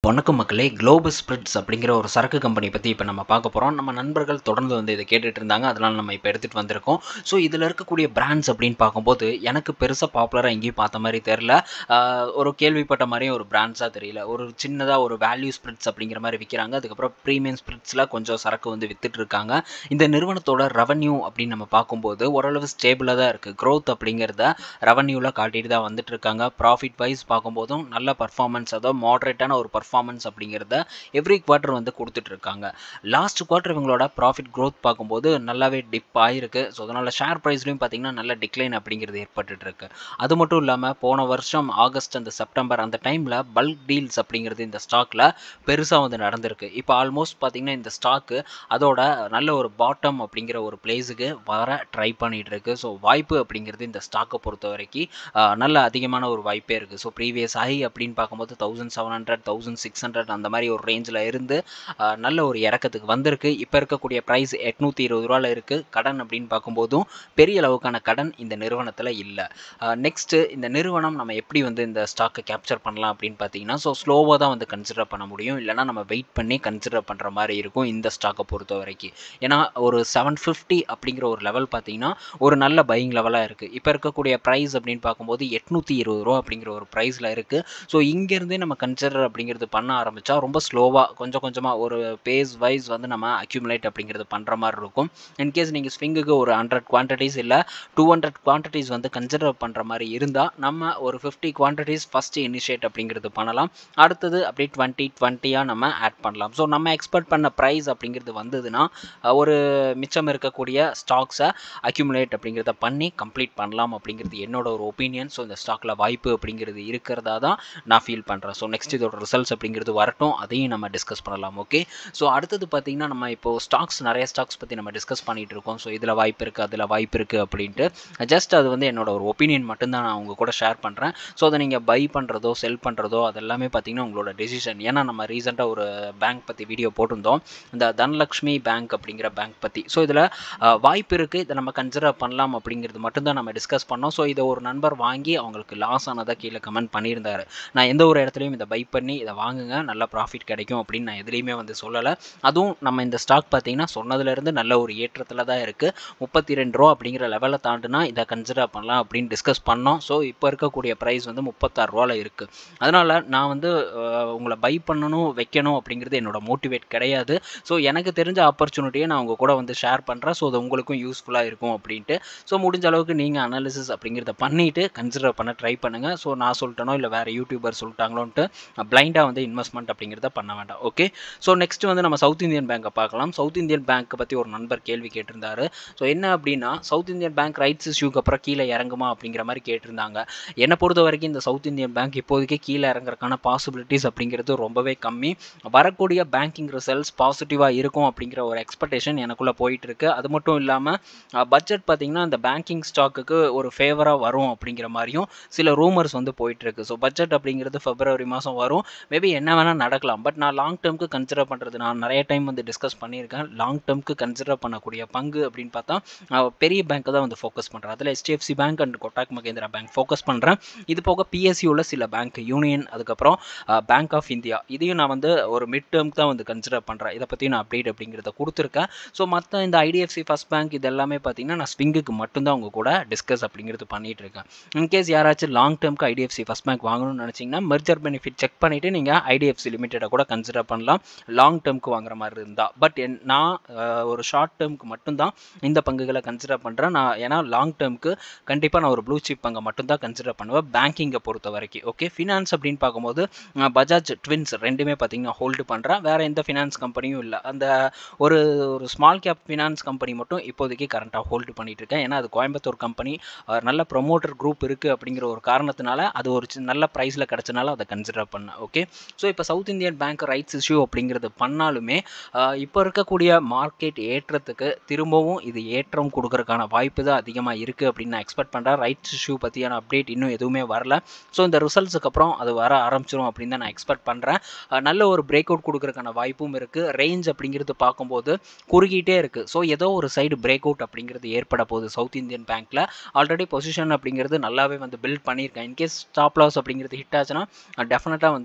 வணக்கம் மக்களே global spritz அப்படிங்கிற ஒரு சரக்கு கம்பெனி பற்றி இப்போ நம்ம பார்க்க போகிறோம் நம்ம நண்பர்கள் தொடர்ந்து வந்து இதை கேட்டுட்டு இருந்தாங்க அதனால் நம்ம இப்போ எடுத்துகிட்டு வந்திருக்கோம் ஸோ இதில் இருக்கக்கூடிய பிராண்ட்ஸ் அப்படின்னு பார்க்கும்போது எனக்கு பெருசாக பாப்புலராக எங்கேயும் பார்த்த மாதிரி தெரில ஆஹ் ஒரு கேள்விப்பட்ட மாதிரியும் ஒரு பிராண்ட்ஸாக தெரியல ஒரு சின்னதாக ஒரு வேல்யூ ஸ்ப்ரிட்ஸ் அப்படிங்கிற மாதிரி விற்கிறாங்க அதுக்கப்புறம் ப்ரீமியம் ஸ்ப்ரிட்ஸில் கொஞ்சம் சரக்கு வந்து வித்துட்டு இருக்காங்க இந்த நிறுவனத்தோட ரெவன்யூ அப்படின்னு நம்ம பார்க்கும்போது ஓரளவு ஸ்டேபிளாக தான் இருக்குது க்ரோத் அப்படிங்கிறத ரெவன்யூவில் காட்டிட்டு தான் வந்துட்டு இருக்காங்க ப்ராஃபிட் வைஸ் பார்க்கும்போதும் நல்ல பர்ஃபார்மன்ஸ் அதாவது மாடரேட்டான ஒரு பர்ஃபார்மன்ஸ் அப்படிங்கிறத எவ்ரி குவார்ட்டர் வந்து கொடுத்துட்டு இருக்காங்க லாஸ்ட் குவார்ட்டர் இவங்களோட ப்ராஃபிட் க்ரோத் பார்க்கும்போது நல்லாவே டிப் ஆகிருக்கு ஸோ அதனால் ஷேர் ப்ரைஸ்லையும் பார்த்தீங்கன்னா நல்ல டிக்ளைன் அப்படிங்கிறது ஏற்பட்டுட்டு இருக்கு அது மட்டும் இல்லாமல் போன வருஷம் ஆகஸ்ட் அந்த செப்டம்பர் அந்த டைமில் பல்க் டீல்ஸ் அப்படிங்கிறது இந்த ஸ்டாக்கில் பெருசாக வந்து நடந்திருக்கு இப்போ ஆல்மோஸ்ட் பார்த்தீங்கன்னா இந்த ஸ்டாக்கு அதோட நல்ல ஒரு பாட்டம் அப்படிங்கிற ஒரு பிளேஸுக்கு வர ட்ரை பண்ணிட்டு இருக்கு ஸோ வாய்ப்பு அப்படிங்கிறது இந்த ஸ்டாக்கை பொறுத்த வரைக்கும் ஆஹ், நல்ல அதிகமான ஒரு வாய்ப்பே இருக்குது ஸோ ப்ரீவியஸ் ஹை அப்படின்னு பார்க்கும்போது thousand seven hundred thousand six hundred அந்த மாதிரி ஒரு ரேஞ்சில் இருந்து ஆஹ், நல்ல ஒரு இறக்கத்துக்கு வந்திருக்கு இப்போ இருக்கக்கூடிய ப்ரைஸ் எட்நூற்றி இருபது ரூபாவில் இருக்குது கடன் அப்படின்னு பார்க்கும்போதும் பெரிய அளவுக்கான கடன் இந்த நிறுவனத்தில் இல்லை நெக்ஸ்ட்டு இந்த நிறுவனம் நம்ம எப்படி வந்து இந்த ஸ்டாக்கை கேப்சர் பண்ணலாம் அப்படின்னு பார்த்தீங்கன்னா ஸோ ஸ்லோவாக தான் வந்து கன்சிடர் பண்ண முடியும் இல்லைனா நம்ம வெயிட் பண்ணி கன்சிடர் பண்ணுற மாதிரி இருக்கும் இந்த ஸ்டாக்கை பொறுத்த வரைக்கும் ஏன்னா ஒரு செவன் ஃபிஃப்டி அப்படிங்கிற ஒரு லெவல் பார்த்தீங்கன்னா ஒரு நல்ல பையிங் லெவலாக இருக்குது இப்போ இருக்கக்கூடிய ப்ரைஸ் அப்படின்னு பார்க்கும்போது எட்நூற்றி இருபது ரூபா அப்படிங்கிற ஒரு ப்ரைஸில் இருக்குது ஸோ இங்கேருந்தே நம்ம கன்சிடர் அப்படிங்கிறது பண்ண ஆரம்பித்தா ரொம்ப ஸ்லோவாக கொஞ்சம் கொஞ்சமாக ஒரு பேஸ் வைஸ் வந்து நம்ம அக்யூமுலேட் அப்படிங்கிறது பண்ணுற மாதிரி இருக்கும் இன்கேஸ் நீங்கள் ஸ்விங்குக்கு ஒரு ஹண்ட்ரட் குவான்டிட்டிஸ் இல்லை டூ ஹண்ட்ரட் குவான்டிட்டிஸ் வந்து கன்சிடர் பண்ணுற மாதிரி இருந்தால் நம்ம ஒரு ஃபிஃப்டி குவான்டிட்டிஸ் ஃபஸ்ட்டு இனிஷியேட் அப்படிங்கிறது பண்ணலாம் அடுத்தது அப்படியே டுவெண்ட்டி டுவெண்ட்டியாக நம்ம ஆட் பண்ணலாம் ஸோ நம்ம எக்ஸ்பெக்ட் பண்ண ப்ரைஸ் அப்படிங்கிறது வந்ததுன்னா அஹ், ஒரு மிச்சம் இருக்கக்கூடிய ஸ்டாக்ஸை அக்யூமுலேட் அப்படிங்கிறத பண்ணி கம்ப்ளீட் பண்ணலாம் அப்படிங்கிறது என்னோட ஒரு ஒப்பீனியன் ஸோ இந்த ஸ்டாக்கில் வாய்ப்பு அப்படிங்கிறது இருக்கிறதா தான் நான் ஃபீல் பண்ணுறேன் ஸோ நெக்ஸ்ட் இதோட ரிசல்ட்ஸ் அப்படிங்கிறது வரட்டும் அதையும் நம்ம டிஸ்கஸ் பண்ணலாம் ஓகே ஸோ அடுத்தது பார்த்தீங்கன்னா நம்ம இப்போ ஸ்டாக்ஸ் நிறைய ஸ்டாக்ஸ் பற்றி நம்ம டிஸ்கஸ் பண்ணிட்டு இருக்கோம் ஸோ இதில் வாய்ப்பு இருக்குது அதில் வாய்ப்பு இருக்குது அப்படின்ட்டு ஜஸ்ட் அது வந்து என்னோட ஒரு ஒப்பீனியன் மட்டும்தான் நான் உங்க கூட ஷேர் பண்ணுறேன் ஸோ அதை நீங்கள் பை பண்ணுறதோ செல் பண்ணுறதோ அதெல்லாமே பார்த்தீங்கன்னா உங்களோட டெசிஷன் ஏன்னா நம்ம ரீசெண்டாக ஒரு பேங்க் பற்றி வீடியோ போட்டிருந்தோம் இந்த தனலக்ஷ்மி பேங்க் அப்படிங்கிற பேங்க் பற்றி ஸோ இதில் வாய்ப்பு இருக்குது இதை நம்ம கன்சிடர் பண்ணலாம் அப்படிங்கிறது மட்டும்தான் நம்ம டிஸ்கஸ் பண்ணோம் ஸோ இதை ஒரு நண்பர் வாங்கி அவங்களுக்கு லாஸ் ஆனதாக கீழே கமெண்ட் பண்ணியிருந்தாரு நான் எந்த ஒரு இடத்துலையும் இதை பை பண்ணி இதை வாங்குங்க நல்ல ப்ராஃபிட் கிடைக்கும் அப்படின்னு நான் எதுலேயுமே வந்து சொல்லலை அதுவும் நம்ம இந்த ஸ்டாக் பார்த்தீங்கன்னா சொன்னதுலேருந்து நல்ல ஒரு ஏற்றத்தில் தான் இருக்குது முப்பத்தி ரெண்டு ரூபா அப்படிங்கிற லெவலில் தாண்டுனா இதை கன்சிடர் பண்ணலாம் அப்படின்னு டிஸ்கஸ் பண்ணோம் ஸோ இப்போ இருக்கக்கூடிய ப்ரைஸ் வந்து முப்பத்தாறு ரூபாவில் இருக்குது அதனால் நான் வந்து அஹ், உங்களை பை பண்ணணும் வைக்கணும் அப்படிங்கிறது என்னோட மோட்டிவேட் கிடையாது ஸோ எனக்கு தெரிஞ்ச ஆப்பர்ச்சுனிட்டியை நான் உங்கள் கூட வந்து ஷேர் பண்ணுறேன் ஸோ அது உங்களுக்கும் யூஸ்ஃபுல்லாக இருக்கும் அப்படின்ட்டு ஸோ முடிஞ்ச அளவுக்கு நீங்கள் அனாலிசிஸ் அப்படிங்கிறத பண்ணிவிட்டு கன்சிடர் பண்ண ட்ரை பண்ணுங்கள் ஸோ நான் சொல்லிட்டேனோ இல்லை வேறு யூடியூபர் சொல்லிட்டாங்களோன்ட்டு பிளைண்டாக வந்து இன்வெஸ்ட்மெண்ட் அப்படிங்கிறத பண்ண வேண்டாம் ஓகே ஸோ நெக்ஸ்ட் வந்து நம்ம சவுத் இந்தியன் பேங்கை பார்க்கலாம் சவுத் இந்தியன் பேங்க்கை பற்றி ஒரு நண்பர் கேள்வி கேட்டிருந்தாரு ஸோ என்ன அப்படின்னா சவுத் இந்தியன் பேங்க் ரைட்ஸ் இஷ்யூக்கு அப்புறம் கீழே இறங்குமா அப்படிங்கிற மாதிரி கேட்டிருந்தாங்க என்னை பொறுத்த வரைக்கும் இந்த சவுத் இந்தியன் பேங்க் இப்போதைக்கு கீழே இறங்குறதுக்கான பாசிபிலிட்டிஸ் அப்படிங்கிறது ரொம்பவே கம்மி வரக்கூடிய பேங்கிங் ரிசல்ட்ஸ் பாசிட்டிவாக இருக்கும் அப்படிங்கிற ஒரு எக்ஸ்பெக்டேஷன் எனக்குள்ளே போயிட்டு இருக்கு அது மட்டும் இல்லாமல் பட்ஜெட் பார்த்தீங்கன்னா இந்த பேங்கிங் ஸ்டாக்குக்கு ஒரு ஃபேவராக வரும் அப்படிங்கிற மாதிரியும் சில ரூமர்ஸ் வந்து போயிட்டு இருக்கு ஸோ பட்ஜெட் அப்படிங்கிறது பிப்ரவரி மாதம் வரும் மேபி என்ன வேணால் நடக்கலாம் பட் நான் லாங் டேர்முக்கு கன்சிடர் பண்ணுறது நான் நிறைய டைம் வந்து டிஸ்கஸ் பண்ணியிருக்கேன் லாங் டேர்முக்கு கன்சிடர் பண்ணக்கூடிய பங்கு அப்படின்னு பார்த்தா அஹ், பெரிய பேங்க்கை தான் வந்து ஃபோக்கஸ் பண்ணுறேன் அதில் HDFC bank and Kotak Mahindra bank focus பண்ணுறேன் இது போக பிஎஸ்சியில் சில பேங்க் யூனியன் அதுக்கப்புறம் பேங்க் ஆஃப் இந்தியா இதையும் நான் வந்து ஒரு மிட் டேர்முக்கு தான் வந்து கன்சிடர் பண்ணுறேன் இதை பற்றி நான் அப்டேட் அப்படிங்கிறத கொடுத்துருக்கேன் ஸோ மற்ற இந்த ஐடிஎஃப்சி ஃபஸ்ட் பேங்க் இது எல்லாமே பார்த்தீங்கன்னா நான் ஸ்விங்குக்கு மட்டும்தான் உங்க கூட டிஸ்கஸ் அப்படிங்கிறது பண்ணிட்டு இருக்கேன் இன்கேஸ் யாராச்சும் லாங் டேர்முக்கு ஐடிஎஃப்சி ஃபஸ்ட் பேங்க் வாங்கணும்னு நினச்சிங்கன்னா மெர்ஜர் பெனிஃபிட் செக் பண்ணிவிட்டு நீங்கள் ஐடிஎஃப்சி லிமிட்டடை கூட கன்சிடர் பண்ணலாம் லாங் டேர்முக்கு வாங்குற மாதிரி இருந்தால் பட் என் நான் அஹ், ஒரு ஷார்ட் டேர்முக்கு மட்டும்தான் இந்த பங்குகளை கன்சிடர் பண்ணுறேன் நான் ஏன்னா லாங் டேர்முக்கு கண்டிப்பாக நான் ஒரு ப்ளூ சிப் பங்கை மட்டும்தான் கன்சிடர் பண்ணுவேன் பேங்கிங்கை பொறுத்த வரைக்கும் ஓகே ஃபினான்ஸ் அப்படின்னு பார்க்கும்போது அஹ், பஜாஜ் ட்வின்ஸ் ரெண்டுமே பார்த்தீங்கன்னா ஹோல்டு பண்ணுறேன் வேறு எந்த ஃபினான்ஸ் கம்பெனியும் இல்லை அந்த ஒரு ஒரு ஸ்மால் கேப் ஃபினான்ஸ் கம்பெனி மட்டும் இப்போதைக்கு கரண்ட்டாக ஹோல்டு பண்ணிட்டு இருக்கேன் ஏன்னா அது கோயம்புத்தூர் கம்பெனி நல்ல ப்ரொமோட்டர் குரூப் இருக்குது அப்படிங்கிற ஒரு காரணத்தினால அது ஒரு சின்ன நல்ல ப்ரைஸில் கிடச்சனால அதை கன்சிடர் பண்ணேன் ஓகே ஸோ இப்போ South Indian bank rights issue அப்படிங்கிறது பண்ணாலுமே ஆஹ் இப்போ இருக்கக்கூடிய மார்க்கெட் ஏற்றத்துக்கு திரும்பவும் இது ஏற்றம் கொடுக்கறதுக்கான வாய்ப்பு தான் அதிகமாக இருக்குது அப்படின்னு நான் எக்ஸ்பெக்ட் பண்ணுறேன் ரைட்ஸ் இஷ்யூ பற்றியான அப்டேட் இன்னும் எதுவுமே வரல ஸோ இந்த ரிசல்ட்ஸுக்கு அப்புறம் அது வர ஆரம்பிச்சிடும் அப்படின்னு தான் நான் எக்ஸ்பெக்ட் பண்ணுறேன் நல்ல ஒரு பிரேக் அவுட் கொடுக்கறதுக்கான வாய்ப்பும் இருக்குது ரேஞ்ச் அப்படிங்கிறது பார்க்கும்போது குறுகிட்டே இருக்குது ஸோ ஏதோ ஒரு சைடு பிரேக் அவுட் அப்படிங்கிறது ஏற்பட போகுது சவுத் இந்தியன் பேங்க்கில் ஆல்ரெடி பொசிஷன் அப்படிங்கிறது நல்லாவே வந்து பில்ட் பண்ணியிருக்கேன் இன்கேஸ் ஸ்டாப் லாஸ் அப்படிங்கிறது ஹிட் ஆச்சுன்னா டெஃபினட்டாக வந்து கொடுத்துட்டு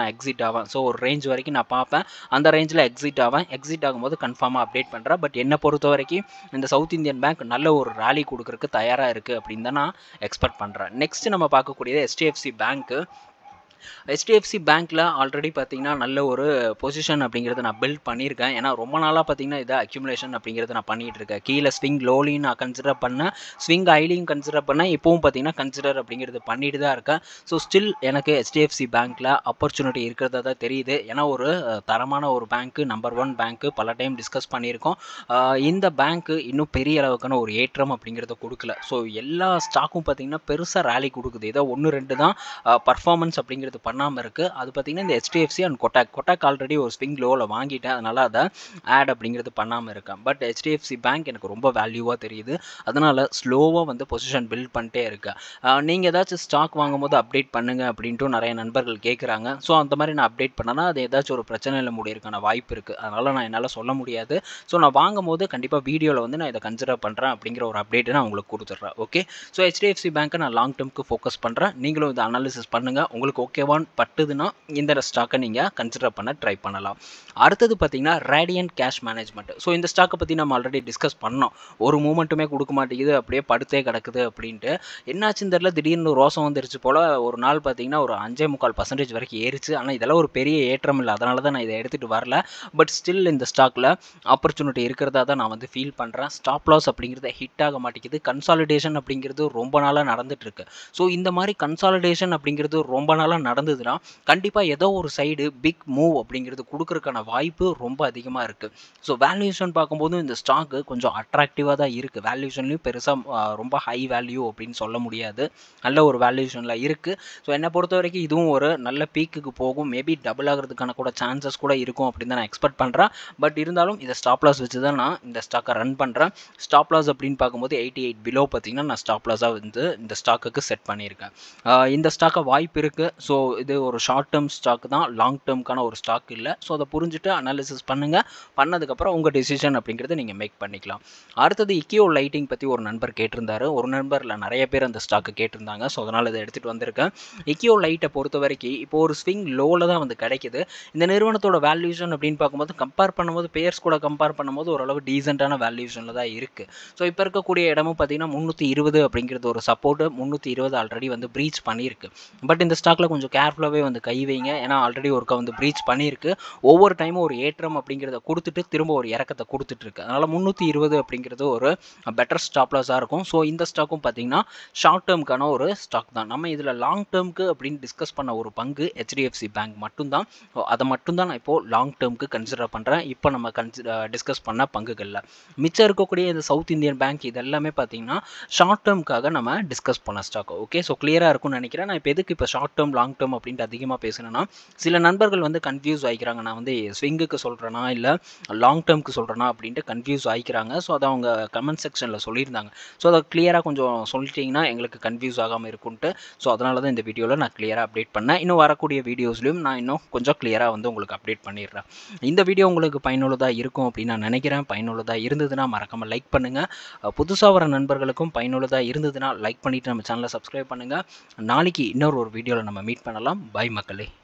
நான் எக்ஸிட் ஆவேன் ஸோ ஒரு ரேஞ்ச் வரைக்கும் நான் பார்ப்பேன் அந்த ரேஞ்சில் எக்ஸிட் ஆவேன் எக்ஸிட் ஆகும்போது கன்ஃபார்மாக அப்டேட் பண்ணுறேன் பட் என்னை பொறுத்த வரைக்கும் இந்த சவுத் இந்தியன் பேங்க் நல்ல ஒரு ரேலி கொடுக்கறதுக்கு தயாராக இருக்குது அப்படின்னு தான் நான் எக்ஸ்பெக்ட் பண்ணுறேன் நெக்ஸ்ட் நம்ம பார்க்கக்கூடியது HDFC பேங்க்கு ஹெச்டிஎஃப்சி பேங்க்கில் ஆல்ரெடி பார்த்தீங்கன்னா நல்ல ஒரு பொசிஷன் அப்படிங்கிறத நான் பில்ட் பண்ணியிருக்கேன் ஏன்னா ரொம்ப நாளாக பார்த்தீங்கன்னா இதை அக்யூமுலேஷன் அப்படிங்கிறத நான் பண்ணிகிட்டு இருக்கேன் கீழே ஸ்விங் லோலையும் நான் கன்சிடர் பண்ணேன் ஸ்விங் ஐலையும் கன்சிடர் பண்ணேன் இப்போவும் பார்த்தீங்கன்னா கன்சிடர் அப்படிங்கிறது பண்ணிட்டு தான் இருக்கேன் ஸோ ஸ்டில் எனக்கு ஹெச்டிஎஃப்சி பேங்க்கில் ஆப்பர்ச்சுனிட்டி இருக்கிறதா தான் தெரியுது ஏன்னா ஒரு அஹ், தரமான ஒரு பேங்க்கு நம்பர் ஒன் பேங்க்கு பல டைம் டிஸ்கஸ் பண்ணியிருக்கோம் ஆஹ், இந்த பேங்க்கு இன்னும் பெரிய அளவுக்கான ஒரு ஏற்றம் அப்படிங்கிறத கொடுக்கல ஸோ எல்லா ஸ்டாக்கும் பார்த்தீங்கன்னா பெருசாக ரேலி கொடுக்குது ஏதோ ஒன்று ரெண்டு தான் பர்ஃபார்மன்ஸ் அப்படிங்கிறது பண்ணாமல் இருக்குது அது பார்த்தீங்கன்னா இந்த HDFC and Kotak Kotak already ஒரு ஸ்விங் லோவில் வாங்கிட்டேன் அதனால் அதை ஆட் அப்படிங்கிறது பண்ணாமல் இருக்கேன் பட் ஹெச்டிஎஃப்சி பேங்க் எனக்கு ரொம்ப வேல்யூவாக தெரியுது அதனால் ஸ்லோவாக வந்து பொசிஷன் பில்ட் பண்ணிட்டே இருக்கேன் நீங்கள் ஏதாச்சும் ஸ்டாக் வாங்கும்போது அப்டேட் பண்ணுங்க அப்படின்ட்டு நிறைய நண்பர்கள் கேட்குறாங்க ஸோ அந்த மாதிரி நான் அப்டேட் பண்ணனா அது ஏதாச்சும் ஒரு பிரச்சனையில் முடியிருக்கான வாய்ப்பு இருக்குது அதனால் நான் என்னால் சொல்ல முடியாது ஸோ நான் வாங்கும் போது கண்டிப்பாக வீடியோவில் வந்து நான் இதை கன்சிடர் பண்ணுறேன் அப்படிங்கிற ஒரு அப்டேட்டை நான் உங்களுக்கு கொடுத்துட்றேன் ஓகே ஸோ ஹெச்டிஎஃப்சி பேங்க்கை நான் லாங் டேர்முக்கு ஃபோக்கஸ் பண்ணுறேன் நீங்களும் இதை அனாலிசிஸ் பண்ணுங்கள் உங்களுக்கு ஓகேவான்னு பட்டுதுன்னா இந்த ஸ்டாக்கை நீங்கள் கன்சிடர் பண்ண ட்ரை பண்ணலாம் அடுத்தது பார்த்தீங்கன்னா ரேடியன்ட் கேஷ் மேனேஜ்மெண்ட் ஸோ இந்த ஸ்டாக்கை பற்றி நம்ம ஆல்ரெடி டிஸ்கஸ் பண்ணோம் ஒரு மூமெண்ட்டுமே கொடுக்க மாட்டேங்குது அப்படியே படுத்தே கிடக்குது அப்படின்ட்டு என்னாச்சுன்னு தெரியல திடீர்னு ரோசம் வந்துருச்சு போல் ஒரு நாள் பார்த்தீங்கன்னா ஒரு அஞ்சே முக்கால் பர்சன்டேஜ் வரைக்கும் ஏறிச்சு ஆனால் இதெல்லாம் ஒரு பெரிய ஏற்றம் இல்லை அதனால தான் நான் இதை எடுத்துகிட்டு வரல பட் ஸ்டில் இந்த ஸ்டாக்கில் ஆப்பர்ச்சுனிட்டி இருக்கிறதா தான் நான் வந்து ஃபீல் பண்ணுறேன் ஸ்டாப் லாஸ் அப்படிங்கிறது ஹிட் ஆக மாட்டேங்குது கன்சாலிடேஷன் அப்படிங்கிறது ரொம்ப நாளாக நடந்துட்டு இருக்கு ஸோ இந்த மாதிரி கன்சாலிடேஷன் அப்படிங்கிறது ரொம்ப நாளாக நடந்ததுன்னா கண்டிப்பாக ஏதோ ஒரு சைடு பிக் மூவ் அப்படிங்கிறது கொடுக்கறதுக்கான வாய்ப்பு ரொம்ப அதிகமாக இருக்குது ஸோ வேல்யூஷன் பார்க்கும்போது இந்த ஸ்டாக்கு கொஞ்சம் அட்ராக்டிவாக தான் இருக்குது வேல்யூஷன்லையும் பெருசாக ரொம்ப ஹை வேல்யூ அப்படின்னு சொல்ல முடியாது நல்ல ஒரு வேல்யூஷனில் இருக்குது ஸோ என்னை பொறுத்த வரைக்கும் இதுவும் ஒரு நல்ல பீக்குக்கு போகும் மேபி டபுள் ஆகிறதுக்கான கூட சான்சஸ் கூட இருக்கும் அப்படின்னு தான் நான் எக்ஸ்பெக்ட் பண்ணுறேன் பட் இருந்தாலும் இதை ஸ்டாப் லாஸ் வச்சு தான் நான் இந்த ஸ்டாக்கை ரன் பண்ணுறேன் ஸ்டாப் லாஸ் அப்படின்னு பார்க்கும்போது எயிட்டி எயிட் பிலோ பார்த்தீங்கன்னா நான் ஸ்டாப் லாஸாக வந்து இந்த ஸ்டாக்குக்கு செட் பண்ணியிருக்கேன் ஆஹ் இந்த ஸ்டாக்கை வாய்ப்பு இருக்குது ஸோ இது ஒரு ஷார்ட் டேர்ம் ஸ்டாக் தான் லாங் டேர்ம்க்கான ஒரு ஸ்டாக் இல்லை ஸோ அதை புரிஞ்சுட்டு அனாலிசிஸ் பண்ணுங்கள் பண்ணதுக்கப்புறம் உங்கள் டெசிஷன் அப்படிங்கிறத நீங்கள் மேக் பண்ணிக்கலாம் அடுத்தது இக்கியோ லைட்டிங் பற்றி ஒரு நண்பர் கேட்டிருந்தாரு ஒரு நண்பரில் நிறைய பேர் அந்த ஸ்டாக்கு கேட்டிருந்தாங்க ஸோ அதனால் இதை எடுத்துகிட்டு வந்திருக்கேன் இக்கியோ லைட்டை பொறுத்த வரைக்கும் இப்போ ஒரு ஸ்விங் லோவில் தான் வந்து கிடைக்குது இந்த நிறுவனத்தோட வேல்யூஷன் அப்படின்னு பார்க்கும்போது கம்பேர் பண்ணும்போது பேர்ஸ் கூட கம்பேர் பண்ணும்போது ஓரளவு டீசெண்டான வேல்யூஷனில் தான் இருக்குது ஸோ இப்போ இருக்கக்கூடிய இடமும் பார்த்தீங்கன்னா முந்நூற்றி இருபது அப்படிங்கிறது ஒரு சப்போர்ட்டு முந்நூற்றி இருபது ஆல்ரெடி வந்து ப்ரீச் பண்ணியிருக்கு பட் இந்த ஸ்டாக்கில் கொஞ்சம் கேர்ஃபுல்லாகவே வந்து கை வைங்க ஏன்னா ஆல்ரெடி ஒருக்கா வந்து ப்ரீச் பண்ணியிருக்கு ஒவ்வொரு டைமும் ஒரு ஏற்றம் அப்படிங்கிறத கொடுத்துட்டு திரும்ப ஒரு இறக்கத்தை கொடுத்துட்டு இருக்கு அதனால் முந்நூற்றி இருபது அப்படிங்கிறது ஒரு பெட்டர் ஸ்டாப் லாஸாக இருக்கும் ஸோ இந்த ஸ்டாக்கும் பார்த்தீங்கன்னா ஷார்ட் டேர்முக்கான ஒரு ஸ்டாக் தான் நம்ம இதில் லாங் டேர்முக்கு அப்படின்னு டிஸ்கஸ் பண்ண ஒரு பங்கு ஹெச்டிஎஃப்சி பேங்க் மட்டும்தான் ஸோ அதை மட்டும்தான் நான் இப்போது லாங் டேர்முக்கு கன்சிடர் பண்ணுறேன் இப்போ நம்ம கன்சி டிஸ்கஸ் பண்ண பங்குகளில் மிச்சம் இருக்கக்கூடிய இந்த சவுத் இந்தியன் பேங்க் இதெல்லாமே பார்த்தீங்கன்னா ஷார்ட் டேர்முக்காக நம்ம டிஸ்கஸ் பண்ண ஸ்டாக் ஓகே ஸோ கிளியராக இருக்கும்னு நினைக்கிறேன் நான் இப்போ எதுக்கு இப்போ ஷார்ட் டேர்ம் லாங் டேர்ம் அப்படின்ட்டு அதிகமாக பேசுனேன்னா சில நண்பர்கள் வந்து கன்ஃபியூஸ் ஆகிக்கிறாங்க நான் வந்து ஸ்விங்குக்கு சொல்கிறேனா இல்லை லாங் டேர்முக்கு சொல்கிறேனா அப்படின்ட்டு கன்ஃபியூஸ் ஆகிக்கிறாங்க ஸோ அதை அவங்க கமெண்ட் செக்ஷனில் சொல்லியிருந்தாங்க ஸோ அதை கிளியராக கொஞ்சம் சொல்லிட்டீங்கன்னா எங்களுக்கு கன்ஃபியூஸ் ஆகாமல் இருக்கும்ட்டு ஸோ அதனால தான் இந்த வீடியோவில் நான் கிளியராக அப்டேட் பண்ணேன் இன்னும் வரக்கூடிய வீடியோஸ்லையும் நான் இன்னும் கொஞ்சம் கிளியராக வந்து உங்களுக்கு அப்டேட் பண்ணிடுறேன் இந்த வீடியோ உங்களுக்கு பயனுள்ளதாக இருக்கும் அப்படின்னு நான் நினைக்கிறேன் பயனுள்ளதாக இருந்ததுன்னா மறக்காமல் லைக் பண்ணுங்கள் புதுசாக வர நண்பர்களுக்கும் பயனுள்ளதாக இருந்ததுன்னா லைக் பண்ணிவிட்டு நம்ம சேனலை சப்ஸ்கிரைப் பண்ணுங்கள் நாளைக்கு இன்னொரு ஒரு வீடியோவில் நம்ம மீட் பண்ணலாம் பை மக்களே